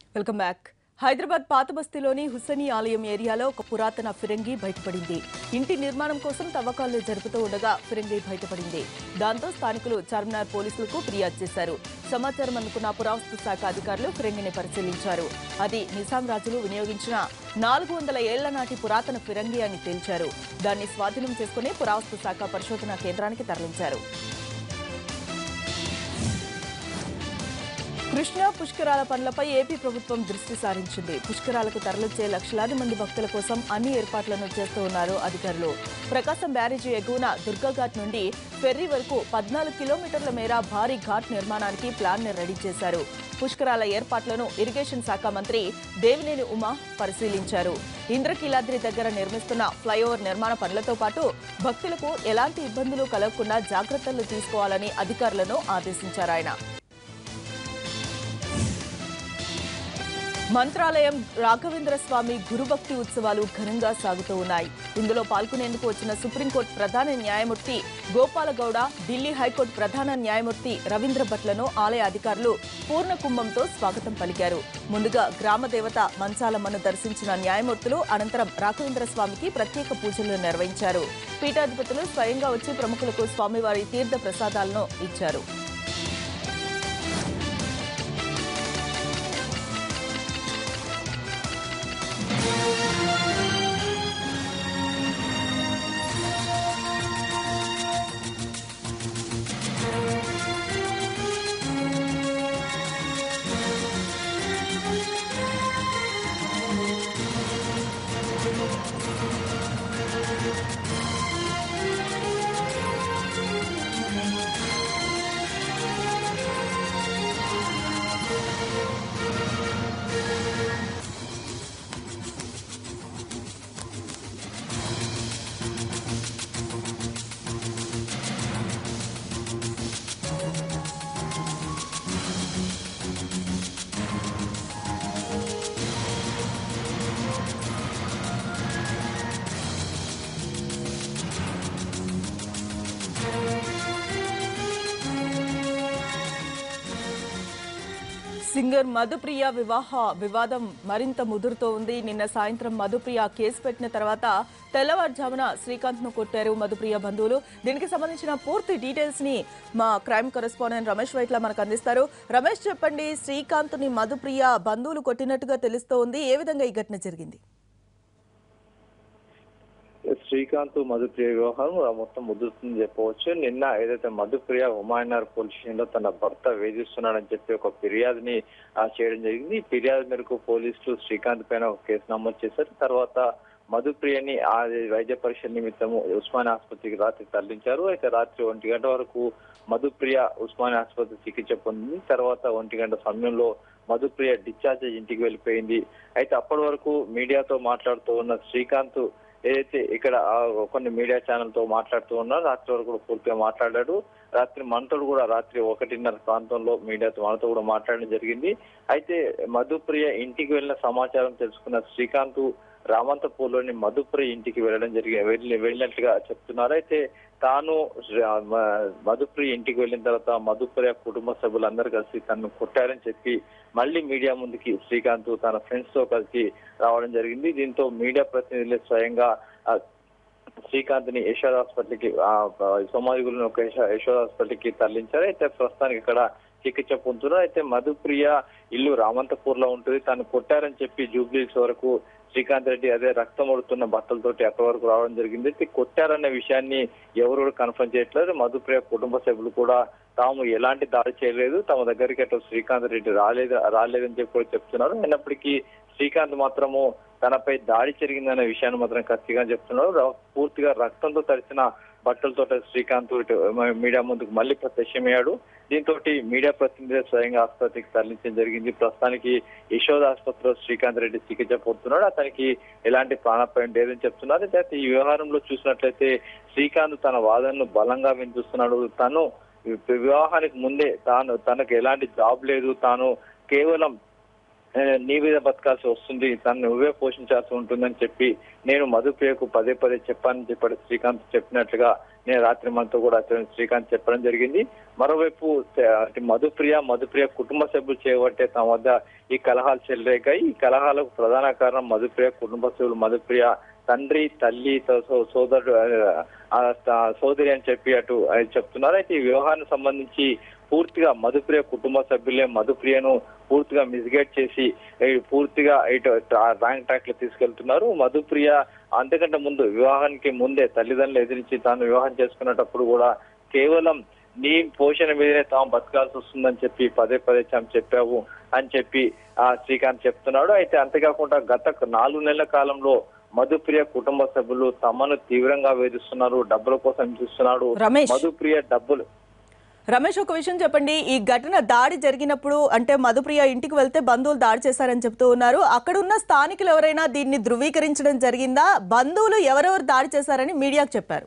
Welcome back Hyderabad పాత బస్తీలోని హుస్సనీ ఆలయం ఏరియాలో ఒక పురాతన ఫిరంగి బయటపడింది ఇంటి నిర్మాణం కోసం తవ్వకాలు జరుపుతూ ఉండగా ఫిరంగి బయటపడింది దాంతో స్థానికులు చార్మినార్ పోలీసులకు ఫిర్యాదు చేశారు సమాచారం అందుకున్న పురావస్తు శాఖ అధికారులు ఫిరంగిని పరిశీలించారు అది నిజాం రాజులు వినియోగించిన నాలుగు వందల ఏళ్ల నాటి పురాతన ఫిరంగి అని తేల్చారు దాన్ని స్వాధీనం చేసుకుని పురావస్తు శాఖ పరిశోధనా కేంద్రానికి తరలించారు కృష్ణా పుష్కరాల పనులపై ఏపీ ప్రభుత్వం దృష్టి సారించింది పుష్కరాలకు తరలిచ్చే లక్షలాది మంది భక్తుల కోసం అన్ని ఏర్పాట్లను చేస్తూ ఉన్నారు అధికారులు ప్రకాశం బ్యారేజీ ఎగువన దుర్గాఘాట్ నుండి ఫెర్రీ వరకు పద్నాలుగు కిలోమీటర్ల మేర భారీ ఘాట్ నిర్మాణానికి ప్లాన్ ని రెడీ చేశారు పుష్కరాల ఏర్పాట్లను ఇరిగేషన్ శాఖ మంత్రి దేవినేని ఉమా పరిశీలించారు ఇంద్రకీలాద్రి దగ్గర నిర్మిస్తున్న ఫ్లైఓవర్ నిర్మాణ పనులతో పాటు భక్తులకు ఎలాంటి ఇబ్బందులు కలగకుండా జాగ్రత్తలు తీసుకోవాలని అధికారులను ఆదేశించారు ఆయన మంత్రాలయం రాఘవేంద్ర స్వామి గురుభక్తి ఉత్సవాలు ఘనంగా సాగుతూ ఉన్నాయి ఇందులో పాల్గొనేందుకు వచ్చిన సుప్రీంకోర్టు ప్రధాన న్యాయమూర్తి గోపాల గౌడ ఢిల్లీ హైకోర్టు ప్రధాన న్యాయమూర్తి రవీంద్ర భట్లను ఆలయ అధికారులు పూర్ణ కుంభంతో స్వాగతం పలికారు ముందుగా గ్రామ దేవత మంచాలమ్మను దర్శించిన న్యాయమూర్తులు అనంతరం రాఘవేంద్ర స్వామికి ప్రత్యేక పూజలు నిర్వహించారు పీఠాధిపతులు స్వయంగా వచ్చి ప్రముఖులకు స్వామివారి తీర్థ ప్రసాదాలను ఇచ్చారు సింగర్ మధుప్రియ వివాహ వివాదం మరింత ముదురుతో ఉంది నిన్న సాయంత్రం మధుప్రియ కేసు పెట్టిన తర్వాత తెల్లవారుజామున శ్రీకాంత్ ను కొట్టారు మధుప్రియ బంధువులు దీనికి సంబంధించిన పూర్తి డీటెయిల్స్ ని మా క్రైమ్ కరెస్పాండెంట్ రమేష్ వైట్ల మనకు అందిస్తారు రమేష్ చెప్పండి శ్రీకాంత్ ని మధుప్రియ బంధువులు కొట్టినట్టుగా తెలుస్తోంది ఏ విధంగా ఈ ఘటన జరిగింది శ్రీకాంత్ మధుప్రియ వ్యవహారం మొత్తం ముదురుతుందని చెప్పవచ్చు నిన్న ఏదైతే మధుప్రియ హుమాయనార్ పోలీస్ స్టేషన్ లో తన భర్త వేధిస్తున్నాడని చెప్పి ఒక ఫిర్యాదుని ఆ, చేయడం జరిగింది ఈ ఫిర్యాదు మేరకు పోలీసులు శ్రీకాంత్ పైన ఒక కేసు నమోదు చేశారు తర్వాత మధుప్రియని ఆ వైద్య పరీక్ష నిమిత్తము ఉస్మానియా ఆసుపత్రికి రాత్రి తరలించారు అయితే రాత్రి ఒంటి గంట వరకు మధుప్రియ ఉస్మానియా ఆసుపత్రి చికిత్స పొందింది తర్వాత ఒంటి గంట సమయంలో మధుప్రియ డిశ్చార్జ్ అయ్యి ఇంటికి వెళ్ళిపోయింది అయితే అప్పటి వరకు మీడియాతో మాట్లాడుతూ ఉన్న శ్రీకాంత్ ఏదైతే ఇక్కడ ఆ కొన్ని మీడియా ఛానల్ తో మాట్లాడుతూ ఉన్నారో రాత్రి వరకు కూడా పూర్తిగా మాట్లాడాడు రాత్రి మనతో కూడా రాత్రి ఒకటిన్నర ప్రాంతంలో మీడియాతో మనతో కూడా మాట్లాడడం జరిగింది అయితే మధుప్రియ ఇంటికి వెళ్ళిన సమాచారం తెలుసుకున్న శ్రీకాంత్ రామంతపూర్లోని మధుప్రియ ఇంటికి వెళ్ళడం జరిగి వెళ్ళి వెళ్ళినట్లుగా చెప్తున్నారు అయితే తాను శ్రీ- ఆ, మ- మధుప్రియ ఇంటికి వెళ్ళిన తర్వాత మధుప్రియ కుటుంబ సభ్యులందరూ కలిసి తనను కొట్టారని చెప్పి మళ్ళీ మీడియా ముందుకి శ్రీకాంత్ తన ఫ్రెండ్స్ తో కలిసి రావడం జరిగింది దీంతో మీడియా ప్రతినిధులు స్వయంగా ఆ, శ్రీకాంత్ ని యశోద హాస్పిటల్ కి సోమాజిగులను ఒక యశో- యశోద హాస్పిటల్ కి తరలించారు అయితే ప్రస్తుతానికి ఇక్కడ చికిత్స పొందుతున్నారు అయితే మధుప్రియ ఇల్లు రామంతపూర్ లో ఉంటుంది తను కొట్టారని చెప్పి జూబ్లీస్ వరకు శ్రీకాంత్ రెడ్డి అదే రక్తం ఒడుతున్న బట్టలతోటి అక్కడి వరకు రావడం జరిగింది అయితే కొట్టారన్న విషయాన్ని ఎవరు కూడా కన్ఫర్మ్ చేయట్లేదు మధుప్రియ కుటుంబ సభ్యులు కూడా తాము ఎలాంటి దాడి చేయలేదు తమ దగ్గరికి అటు శ్రీకాంత్ రెడ్డి రాలేదు రాలేదని చెప్పి కూడా చెప్తున్నారు అయినప్పటికీ శ్రీకాంత్ మాత్రము తనపై దాడి జరిగిందనే విషయాన్ని మాత్రం ఖచ్చితంగా చెప్తున్నారు ర- పూర్తిగా రక్తంతో తడిసిన బట్టలతో శ్రీకాంత్ ఇటు మీడియా ముందుకు మళ్ళీ ప్రత్యక్షమయ్యాడు దీంతో మీడియా ప్రతినిధి స్వయంగా ఆసుపత్రికి తరలించడం జరిగింది ప్రస్తుతానికి యశోద ఆసుపత్రిలో శ్రీకాంత్ రెడ్డి చికిత్స పొందుతున్నాడు అతనికి ఎలాంటి ప్రాణాపాయం లేదని చెప్తున్నారు అయితే ఈ వ్యవహారంలో చూసినట్లయితే శ్రీకాంత్ తన వాదనను బలంగా వినిపిస్తున్నాడు తను వివాహానికి ముందే తాను తనకు ఎలాంటి జాబ్ లేదు తాను కేవలం ఆ, నీ మీద బతకాల్సి వస్తుంది తను నువ్వే పోషించాల్సి ఉంటుందని చెప్పి నేను మధుప్రియకు పదే పదే చెప్పానని చెప్పాడు శ్రీకాంత్ చెప్పినట్లుగా నేను రాత్రి మనతో కూడా శ్రీకాంత్ చెప్పడం జరిగింది మరోవైపు త- అటు మధుప్రియ మధుప్రియ కుటుంబ సభ్యులు చేయబట్టే తమ వద్ద ఈ కలహాలు చెలరేగాయి ఈ కలహాలకు ప్రధాన కారణం మధుప్రియ కుటుంబ సభ్యులు మధుప్రియ తండ్రి తల్లి తో- సో- సోదరుడు ఆ, ఆ, సోదరి అని చెప్పి అటు ఆయన చెప్తున్నారు అయితే ఈ వ్యవహారానికి సంబంధించి పూర్తిగా మధుప్రియ కుటుంబ సభ్యులే మధుప్రియను పూర్తిగా మిస్గైడ్ చేసి ఈ పూర్తిగా ఇటు ర్యాంక్ ట్రాక్ లో తీసుకెళ్తున్నారు మధుప్రియ అంతకంటే ముందు వివాహానికి ముందే తల్లిదండ్రులు ఎదిరించి తాను వివాహం చేసుకునేటప్పుడు కూడా కేవలం నీ పోషణ మీదనే తాము బతకాల్సి వస్తుందని చెప్పి పదే పదే తాము చెప్పావు అని చెప్పి ఆ శ్రీకాంత్ చెప్తున్నాడు అయితే అంతేకాకుండా గత నాలుగు నెలల కాలంలో మధుప్రియ కుటుంబ సభ్యులు తమను తీవ్రంగా వేధిస్తున్నారు డబ్బుల కోసం హింసిస్తున్నాడు రమేష్. మధుప్రియ డబ్బులు రమేష్ ఒక విషయం చెప్పండి ఈ ఘటన దాడి జరిగినప్పుడు అంటే మధుప్రియ ఇంటికి వెళ్తే బంధువులు దాడి చేశారని చెప్తూ ఉన్నారు అక్కడ ఉన్న స్థానికులు ఎవరైనా దీన్ని ధృవీకరించడం జరిగిందా బంధువులు ఎవరెవరు దాడి చేశారని మీడియాకు చెప్పారు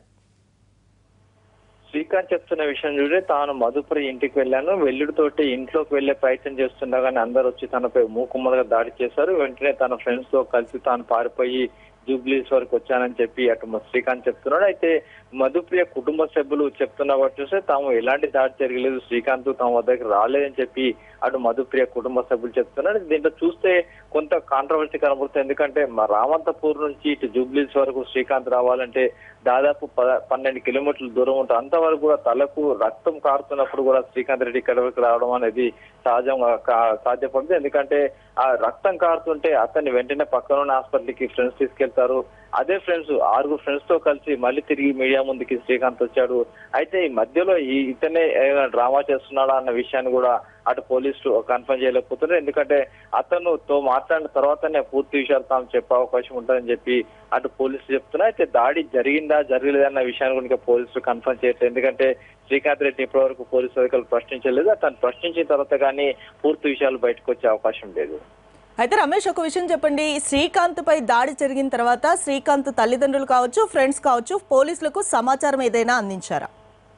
శ్రీకాంత్ చెప్తున్న విషయం చూడే తాను మధుపురి ఇంటికి వెళ్ళాను వెల్లుడితోటి ఇంట్లోకి వెళ్లే ప్రయత్నం చేస్తుండగానే అందరూ వచ్చి తనపై మూకుమ్మలుగా దాడి చేశారు వెంటనే తన ఫ్రెండ్స్ తో కలిసి తాను పారిపోయి జూబ్లీస్ వరకు వచ్చానని చెప్పి అటు మ- శ్రీకాంత్ చెప్తున్నాడు అయితే మధుప్రియ కుటుంబ సభ్యులు చెప్తున్న వాటి చూస్తే తాము ఎలాంటి దాడి జరగలేదు శ్రీకాంత్ తమ వద్దకు రాలేదని చెప్పి అటు మధుప్రియ కుటుంబ సభ్యులు చెప్తున్నారు దీంట్లో చూస్తే కొంత కాంట్రవర్సీ కనబడుతుంది ఎందుకంటే మా రామంతపూర్ నుంచి ఇటు జూబ్లీస్ వరకు శ్రీకాంత్ రావాలంటే దాదాపు పద- పన్నెండు కిలోమీటర్ల దూరం ఉంటుంది అంతవరకు కూడా తలకు రక్తం కారుతున్నప్పుడు కూడా శ్రీకాంత్ రెడ్డి ఇక్కడ వరకు రావడం అనేది సహజంగా కా- సాధ్యపడుతుంది ఎందుకంటే ఆ రక్తం కారుతుంటే అతన్ని వెంటనే పక్కన ఉన్న హాస్పిటల్కి ఫ్రెండ్స్ తీసుకెళ్తారు అదే ఫ్రెండ్స్ ఆరుగురు ఫ్రెండ్స్ తో కలిసి మళ్ళీ తిరిగి మీడియా ముందుకి శ్రీకాంత్ వచ్చాడు అయితే ఈ మధ్యలో ఈ ఇతనే ఏమైనా డ్రామా చేస్తున్నాడా అన్న విషయాన్ని కూడా అటు పోలీసులు కన్ఫర్మ్ చేయలేకపోతున్నారు ఎందుకంటే అతను తో మాట్లాడిన తర్వాతనే పూర్తి విషయాలు తాము చెప్పే అవకాశం ఉంటుందని చెప్పి అటు పోలీసులు చెప్తున్నారు అయితే దాడి జరిగిందా జరగలేదా అన్న విషయాన్ని కూడా ఇంకా పోలీసులు కన్ఫర్మ్ చేయట్లేదు ఎందుకంటే శ్రీకాంత్ రెడ్డి ఇప్పటివరకు పోలీసు అధికారులు ప్రశ్నించలేదు అతను ప్రశ్నించిన తర్వాత కానీ పూర్తి విషయాలు బయటకు వచ్చే అవకాశం లేదు అయితే రమేష్ ఒక విషయం చెప్పండి శ్రీకాంత్ పై దాడి జరిగిన తర్వాత శ్రీకాంత్ తల్లిదండ్రులు కావచ్చు ఫ్రెండ్స్ కావచ్చు పోలీసులకు సమాచారం ఏదైనా అందించారా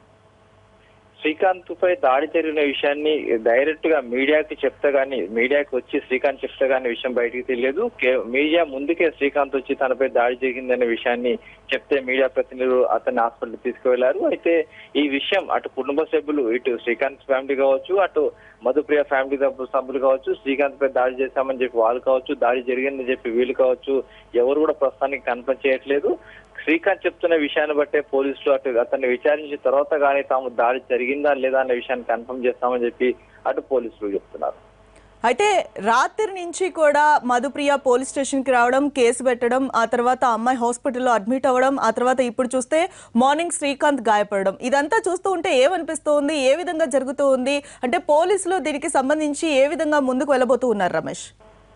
శ్రీకాంత్ పై దాడి జరిగిన విషయాన్ని డైరెక్ట్ గా మీడియాకి చెప్తే గానీ మీడియాకి వచ్చి శ్రీకాంత్ చెప్తే గానీ విషయం బయటికి తెలియదు కే- మీడియా ముందుకే శ్రీకాంత్ వచ్చి తనపై దాడి జరిగిందనే విషయాన్ని చెప్తే మీడియా ప్రతినిధులు అతన్ని హాస్పిటల్ తీసుకువెళ్లారు అయితే ఈ విషయం అటు కుటుంబ సభ్యులు ఇటు శ్రీకాంత్ ఫ్యామిలీ కావచ్చు అటు మధుప్రియ ఫ్యామిలీ సభ్యు- సభ్యులు కావచ్చు శ్రీకాంత్ పై దాడి చేశామని చెప్పి వాళ్ళు కావచ్చు దాడి జరిగిందని చెప్పి వీళ్ళు కావచ్చు ఎవరు కూడా ప్రస్తుతానికి కన్ఫర్మ్ చేయట్లేదు శ్రీకాంత్ చెప్తున్న విషయాన్ని బట్టే పోలీసులు అటు అతన్ని విచారించిన తర్వాత కానీ తాము దాడి జరిగిందా లేదా అనే విషయాన్ని కన్ఫర్మ్ చేస్తామని చెప్పి అటు పోలీసులు చెప్తున్నారు అయితే రాత్రి నుంచి కూడా మధుప్రియ పోలీస్ స్టేషన్కి రావడం కేసు పెట్టడం ఆ తర్వాత అమ్మాయి హాస్పిటల్లో అడ్మిట్ అవ్వడం ఆ తర్వాత ఇప్పుడు చూస్తే మార్నింగ్ శ్రీకాంత్ గాయపడడం ఇదంతా చూస్తూ ఉంటే ఏమనిపిస్తోంది ఏ విధంగా జరుగుతూ ఉంది అంటే పోలీసులు దీనికి సంబంధించి ఏ విధంగా ముందుకు వెళ్ళబోతూ ఉన్నారు రమేష్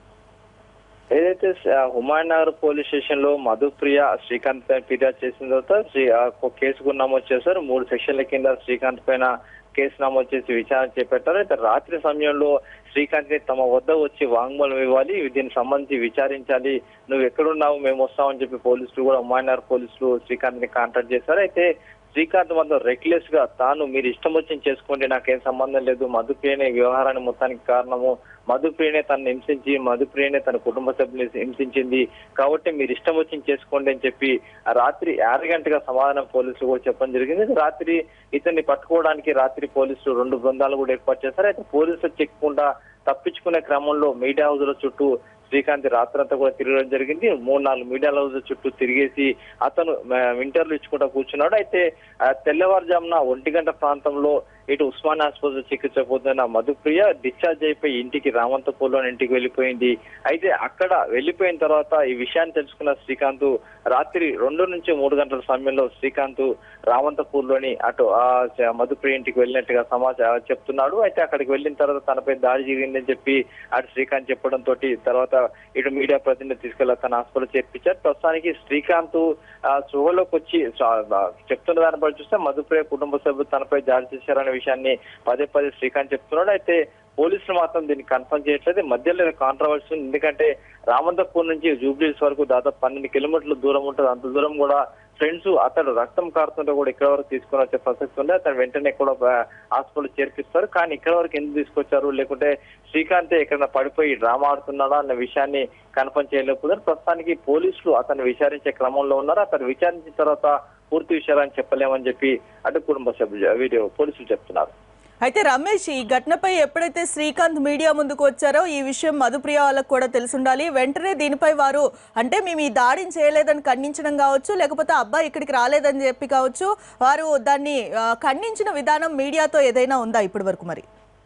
ఏదైతే స- హుమాయూన్ నగర్ పోలీస్ స్టేషన్ లో మధుప్రియ శ్రీకాంత్ పైన ఫిర్యాదు చేసిన తర్వాత శ్రీ ఆ ఒక కేసు కూడా నమోదు చేశారు మూడు సెక్షన్ల కింద శ్రీకాంత్ పైన కేసు నమోదు చేసి విచారణ చేపట్టారు అయితే రాత్రి సమయంలో శ్రీకాంత్ ని తమ వద్ద వచ్చి వాంగ్మూలం ఇవ్వాలి దీనికి సంబంధించి విచారించాలి నువ్వు ఎక్కడున్నావు మేము వస్తామని చెప్పి పోలీసులు కూడా హుమాయూన్ నగర్ పోలీసులు శ్రీకాంత్ ని కాంటాక్ట్ చేశారు అయితే శ్రీకాంత్ మాత్రం రెక్లెస్ గా తాను మీరు ఇష్టం వచ్చింది చేసుకోండి నాకేం సంబంధం లేదు మధుప్రియనే ఈ వ్యవహారానికి మొత్తానికి కారణము మధుప్రియనే తను హింసించి మధుప్రియనే తన కుటుంబ సభ్యులు హింసించింది కాబట్టి మీరు ఇష్టం వచ్చింది చేసుకోండి అని చెప్పి ఆ రాత్రి గంటగా సమాధానం పోలీసులు కూడా చెప్పడం జరిగింది రాత్రి ఇతన్ని పట్టుకోవడానికి రాత్రి పోలీసులు రెండు బృందాలు కూడా ఏర్పాటు చేశారు అయితే పోలీసులు చెక్కకుండా తప్పించుకునే క్రమంలో మీడియా హౌజ్ల చుట్టూ శ్రీకాంత్ రాత్రంతా కూడా తిరగడం జరిగింది మూడు నాలుగు మీడియా హౌస్ చుట్టూ తిరిగేసి అతను ఇంటర్వ్యూ ఇచ్చుకుంటా కూర్చున్నాడు అయితే ఆ, తెల్లవారుజామున ఒంటి గంట ప్రాంతంలో ఇటు ఉస్మాన్ ఆసుపత్రి చికిత్స పొందిన మధుప్రియ డిశ్చార్జ్ అయిపోయి ఇంటికి రామంతపూర్లో ఇంటికి వెళ్ళిపోయింది అయితే అక్కడ వెళ్ళిపోయిన తర్వాత ఈ విషయాన్ని తెలుసుకున్న శ్రీకాంత్ రాత్రి రెండు నుంచి మూడు గంటల సమయంలో శ్రీకాంత్ రామంతపూర్లోని అటు ఆ చ- మధుప్రియ ఇంటికి వెళ్ళినట్టుగా సమాచారం చెప్తున్నాడు అయితే అక్కడికి వెళ్ళిన తర్వాత తనపై దాడి జరిగిందని చెప్పి అటు శ్రీకాంత్ చెప్పడం తోటి తర్వాత ఇటు మీడియా ప్రతినిధి తీసుకెళ్లి తన హాస్పిటల్ చేర్పించారు ప్రస్తుతానికి శ్రీకాంత్ ఆ సుహలోకి వచ్చి స- ఆ, చెప్తున్న దాన్ని బట్టి చూస్తే మధుప్రియ కుటుంబ సభ్యులు తనపై దాడి చేశారనే విషయాన్ని పదే పదే శ్రీకాంత్ చెప్తున్నాడు అయితే పోలీసులు మాత్రం దీన్ని కన్ఫర్మ్ చేయట్లేదు మధ్యలో కాంట్రవర్సీ ఉంది ఎందుకంటే రామంతపూర్ నుంచి జూబ్లీస్ వరకు దాదాపు పన్నెండు కిలోమీటర్ల దూరం ఉంటుంది అంత దూరం కూడా ఫ్రెండ్స్ అతడు రక్తం కారుతుంటే కూడా ఇక్కడ వరకు తీసుకొని వచ్చే ప్రసక్తి ఉంది అతను వెంటనే కూడా హాస్పిటల్ చేర్పిస్తారు కానీ ఇక్కడ వరకు ఎందుకు తీసుకొచ్చారు లేకుంటే శ్రీకాంత్ ఎక్కడైనా పడిపోయి డ్రామా ఆడుతున్నాడా అన్న విషయాన్ని కన్ఫర్మ్ చేయలేకపోతున్నారు ప్రస్తుతానికి పోలీసులు అతను విచారించే క్రమంలో ఉన్నారు అతను విచారించిన తర్వాత పూర్తి విషయాలని చెప్పలేమని చెప్పి అటు కుటుంబ సభ్యులు వీడియో పోలీసులు చెప్తున్నారు అయితే రమేష్ ఈ ఘటనపై ఎప్పుడైతే శ్రీకాంత్ మీడియా ముందుకు వచ్చారో ఈ విషయం మధుప్రియ వాళ్ళకు కూడా తెలుసుండాలి వెంటనే దీనిపై వారు అంటే మేము ఈ దాడిని చేయలేదని ఖండించడం కావచ్చు లేకపోతే అబ్బాయి ఇక్కడికి రాలేదని చెప్పి కావచ్చు వారు దాన్ని ఆ, ఖండించిన విధానం మీడియాతో ఏదైనా ఉందా ఇప్పటి వరకు మరి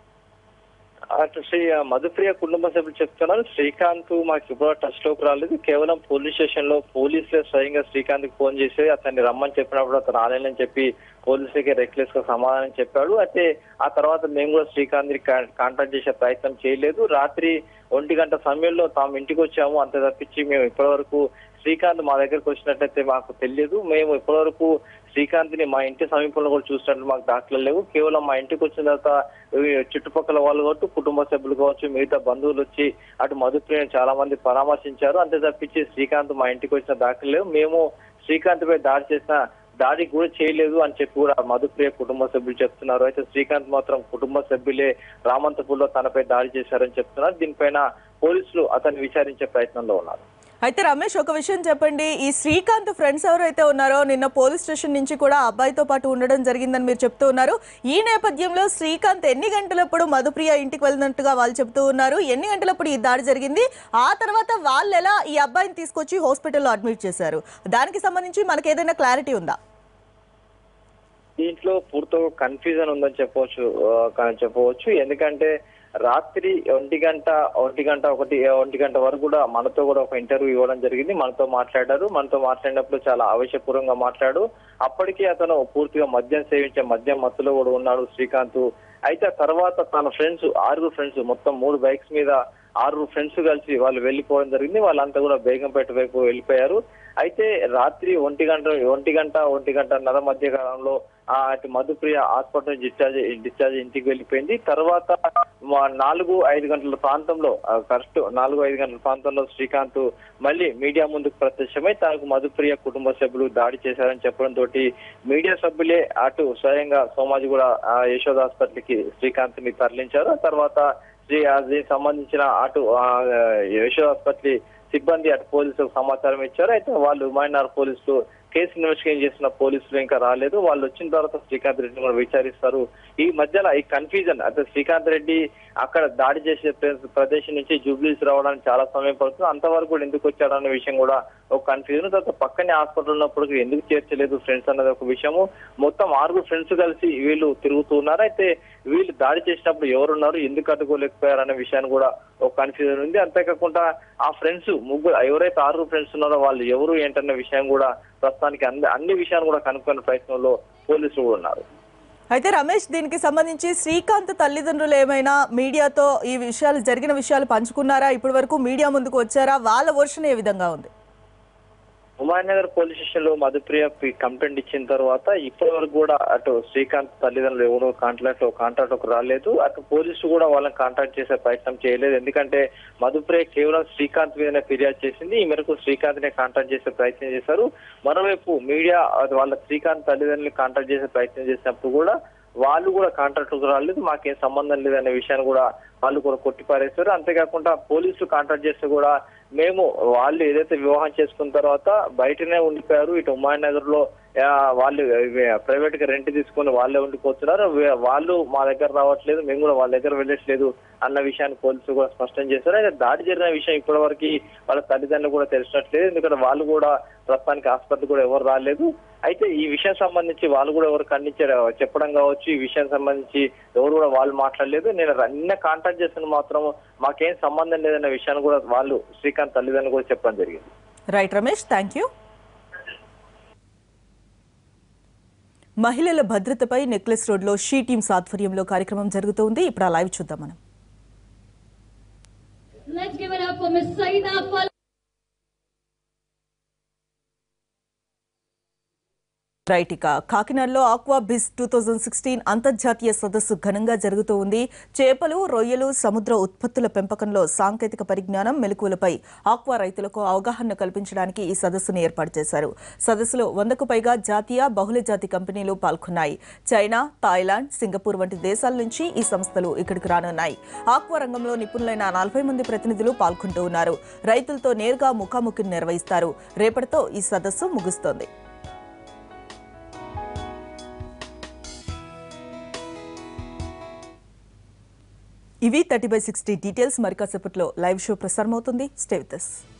అటు శ్రీ మధుప్రియ కుటుంబ సభ్యులు చెప్తున్నారు శ్రీకాంత్ మాకు ఇప్పుడు టచ్ లోకి రాలేదు కేవలం పోలీస్ స్టేషన్ లో పోలీసులే స్వయంగా శ్రీకాంత్ కి ఫోన్ చేసి అతన్ని రమ్మని చెప్పినప్పుడు అతను రాలేనని చెప్పి పోలీసులకి రెక్లెస్ గా సమాధానం చెప్పాడు అయితే ఆ తర్వాత మేము కూడా శ్రీకాంత్ ని కాంటాక్ట్ చేసే ప్రయత్నం చేయలేదు రాత్రి ఒంటి గంట సమయంలో తాము ఇంటికి వచ్చాము అంతే తప్పించి మేము ఇప్పటి వరకు శ్రీకాంత్ మా దగ్గరకు వచ్చినట్టయితే మాకు తెలియదు మేము ఇప్పటివరకు శ్రీకాంత్ ని మా ఇంటి సమీపంలో కూడా చూసినట్టు మాకు దాఖలు లేవు కేవలం మా ఇంటికి వచ్చిన తర్వాత ఈ చుట్టుపక్కల వాళ్ళు కావచ్చు కుటుంబ సభ్యులు కావచ్చు మిగతా బంధువులు వచ్చి అటు మధుప్రియని చాలా మంది పరామర్శించారు అంతే తప్పించి శ్రీకాంత్ మా ఇంటికి వచ్చిన దాఖలు లేవు మేము శ్రీకాంత్ పై దాడి చేసిన దాడి కూడా చేయలేదు అని చెప్పి కూడా మధుప్రియ కుటుంబ సభ్యులు చెప్తున్నారు అయితే శ్రీకాంత్ మాత్రం కుటుంబ సభ్యులే రామంతపూర్లో తనపై దాడి చేశారని చెప్తున్నారు దీనిపైన పోలీసులు అతన్ని విచారించే ప్రయత్నంలో ఉన్నారు అయితే రమేష్ ఒక విషయం చెప్పండి ఈ శ్రీకాంత్ ఫ్రెండ్స్ ఎవరైతే ఉన్నారో నిన్న పోలీస్ స్టేషన్ నుంచి కూడా ఆ అబ్బాయితో పాటు ఉండడం జరిగిందని మీరు చెప్తూ ఉన్నారు ఈ నేపథ్యంలో శ్రీకాంత్ ఎన్ని గంటలప్పుడు మధుప్రియ ఇంటికి వెళ్ళినట్టుగా వాళ్ళు చెప్తూ ఉన్నారు ఎన్ని గంటలప్పుడు ఈ దాడి జరిగింది ఆ తర్వాత వాళ్ళు ఎలా ఈ అబ్బాయిని తీసుకొచ్చి హాస్పిటల్లో అడ్మిట్ చేశారు దానికి సంబంధించి మనకి ఏదైనా క్లారిటీ ఉందా దీంట్లో పూర్తిగా కన్ఫ్యూజన్ ఉందని చెప్పవచ్చు ఆ, కానీ చెప్పవచ్చు ఎందుకంటే రాత్రి ఒంటి గంట ఒంటి గంట ఒకటి ఒంటి గంట వరకు కూడా మనతో కూడా ఒక ఇంటర్వ్యూ ఇవ్వడం జరిగింది మనతో మాట్లాడారు మనతో మాట్లాడినప్పుడు చాలా ఆవేశపూర్వకంగా మాట్లాడు అప్పటికి అతను పూర్తిగా మద్యం సేవించే మద్యం మత్తులో కూడా ఉన్నాడు శ్రీకాంత్ అయితే ఆ తర్వాత తన ఫ్రెండ్స్ ఆరుగురు ఫ్రెండ్స్ మొత్తం మూడు బైక్స్ మీద ఆరుగురు ఫ్రెండ్స్ కలిసి వాళ్ళు వెళ్ళిపోవడం జరిగింది వాళ్ళంతా కూడా బేగంపేట వైపు వెళ్ళిపోయారు అయితే రాత్రి ఒంటి గంట ఒంటి గంట ఒంటి గంటన్నర మధ్య కాలంలో ఆ అటు మధుప్రియ హాస్పిటల్ డిశ్చార్జ్ డిశ్చార్జ్ ఇంటికి వెళ్ళిపోయింది తర్వాత మా నాలుగు ఐదు గంటల ప్రాంతంలో కరెక్ట్ నాలుగు ఐదు గంటల ప్రాంతంలో శ్రీకాంత్ మళ్ళీ మీడియా ముందుకు ప్రత్యక్షమై తనకు మధుప్రియ కుటుంబ సభ్యులు దాడి చేశారని చెప్పడం తోటి మీడియా సభ్యులే అటు స్వయంగా సోమాజి కూడా యశోద హాస్పిటల్ కి శ్రీకాంత్ ని తరలించారు ఆ తర్వాత శ్రీ ఆ దీనికి సంబంధించిన అటు ఆ, యశోద హాస్పిటల్ సిబ్బంది అటు పోలీసులకు సమాచారం ఇచ్చారు అయితే వాళ్ళు ఉమాయనార్ పోలీసులు కేసు ఇన్వెస్టిగేషన్ చేసిన పోలీసులు ఇంకా రాలేదు వాళ్ళు వచ్చిన తర్వాత శ్రీకాంత్ రెడ్డిని కూడా విచారిస్తారు ఈ మధ్యలో ఈ కన్ఫ్యూజన్ అంటే శ్రీకాంత్ రెడ్డి అక్కడ దాడి చేసే ప్ర- ప్రదేశం నుంచి జూబ్లీస్ రావడానికి చాలా సమయం పడుతుంది అంతవరకు కూడా ఎందుకు వచ్చాడన్న విషయం కూడా ఒక కన్ఫ్యూజన్ తర్వాత పక్కనే హాస్పిటల్ ఉన్నప్పుడు ఎందుకు చేర్చలేదు ఫ్రెండ్స్ అన్నది ఒక విషయము మొత్తం ఆరుగురు ఫ్రెండ్స్ కలిసి వీళ్ళు తిరుగుతూ ఉన్నారు అయితే వీళ్ళు దాడి చేసినప్పుడు ఎవరున్నారు ఎందుకు అడ్డుకోలేకపోయారు అనే విషయాన్ని కూడా ఒక కన్ఫ్యూజన్ ఉంది అంతేకాకుండా ఆ ఫ్రెండ్స్ ముగ్గురు ఎవరైతే ఆరుగురు ఫ్రెండ్స్ ఉన్నారో వాళ్ళు ఎవరు ఏంటన్న విషయం కూడా ప్రస్తుతానికి అన్ని అన్ని విషయాలు కూడా కనుక్కునే ప్రయత్నంలో పోలీసులు కూడా ఉన్నారు అయితే రమేష్ దీనికి సంబంధించి శ్రీకాంత్ తల్లిదండ్రులు ఏమైనా మీడియాతో ఈ విషయాలు జరిగిన విషయాలు పంచుకున్నారా ఇప్పటి వరకు మీడియా ముందుకు వచ్చారా వాళ్ళ వర్షన్ ఏ విధంగా ఉంది హుమాయూన్ నగర్ పోలీస్ స్టేషన్ లో మధుప్రియ పి- కంప్లైంట్ ఇచ్చిన తర్వాత ఇప్పటి వరకు కూడా అటు శ్రీకాంత్ తల్లిదండ్రులు ఎవరు కాంటాక్ట్ కాంటాక్ట్ రాలేదు అటు పోలీసులు కూడా వాళ్ళని కాంటాక్ట్ చేసే ప్రయత్నం చేయలేదు ఎందుకంటే మధుప్రియ కేవలం శ్రీకాంత్ మీదనే ఫిర్యాదు చేసింది ఈ మేరకు శ్రీకాంత్ నే కాంటాక్ట్ చేసే ప్రయత్నం చేశారు మరోవైపు మీడియా అది వాళ్ళ శ్రీకాంత్ తల్లిదండ్రులు కాంటాక్ట్ చేసే ప్రయత్నం చేసినప్పుడు కూడా వాళ్ళు కూడా కాంట్రాక్ట్ రాలేదు మాకేం సంబంధం లేదనే విషయాన్ని కూడా వాళ్ళు కూడా కొట్టిపారేశారు అంతేకాకుండా పోలీసులు కాంట్రాక్ట్ చేస్తే కూడా మేము వాళ్ళు ఏదైతే వివాహం చేసుకున్న తర్వాత బయటనే ఉండిపోయారు ఇటు హుమాయూన్ నగర్ లో ఆ, వాళ్ళు ప్రైవేట్ గా రెంట్ తీసుకొని వాళ్ళే ఉండిపోతున్నారు వే- వాళ్ళు మా దగ్గర రావట్లేదు మేము కూడా వాళ్ళ దగ్గర వెళ్ళట్లేదు అన్న విషయాన్ని పోలీసులు కూడా స్పష్టం చేశారు అయితే దాడి జరిగిన విషయం ఇప్పటి వరకు వాళ్ళ తల్లిదండ్రులు కూడా తెలిసినట్లేదు ఎందుకంటే వాళ్ళు కూడా ప్రస్తుతానికి హాస్పిటల్ కూడా ఎవరు రాలేదు అయితే ఈ విషయం సంబంధించి వాళ్ళు కూడా ఎవరు ఖండించారు చెప్పడం కావచ్చు ఈ విషయం సంబంధించి ఎవరు కూడా వాళ్ళు మాట్లాడలేదు నేను నిన్న కాంటాక్ట్ చేసిన మాత్రం మాకేం సంబంధం లేదన్న విషయాన్ని కూడా వాళ్ళు శ్రీకాంత్ తల్లిదండ్రులు కూడా చెప్పడం జరిగింది రైట్ రమేష్ థ్యాంక్ యూ మహిళల భద్రతపై నెక్లెస్ రోడ్లో షీ టీమ్స్ ఆధ్వర్యంలో కార్యక్రమం జరుగుతోంది ఇప్పుడు ఆ లైవ్ చూద్దాం మనం Let's give it up for Miss Saida Fal. Right ఇక కాకినాడలో ఆక్వా బిస్ టూ థౌజండ్ సిక్స్టీన్ అంతర్జాతీయ సదస్సు ఘనంగా జరుగుతూ ఉంది చేపలు రొయ్యలు సముద్ర ఉత్పత్తుల పెంపకంలో సాంకేతిక పరిజ్ఞానం మెలకువలపై ఆక్వా రైతులకు అవగాహన కల్పించడానికి ఈ సదస్సును ఏర్పాటు చేశారు సదస్సులో వందకు పైగా జాతీయ బహుళ జాతి కంపెనీలు పాల్గొన్నాయి చైనా థాయిలాండ్ సింగపూర్ వంటి దేశాల నుంచి ఈ సంస్థలు ఇక్కడికి రానున్నాయి ఆక్వా రంగంలో నిపుణులైన నలభై మంది ప్రతినిధులు పాల్గొంటూ ఉన్నారు రైతులతో నేరుగా ముఖాముఖిని నిర్వహిస్తారు రేపటితో ఈ సదస్సు ముగుస్తోంది ఇవి థర్టీ బై సిక్స్టీ డీటెయిల్స్ మరి కాసేపట్లో లైవ్ షో ప్రసారం అవుతుంది స్టే విత్ us.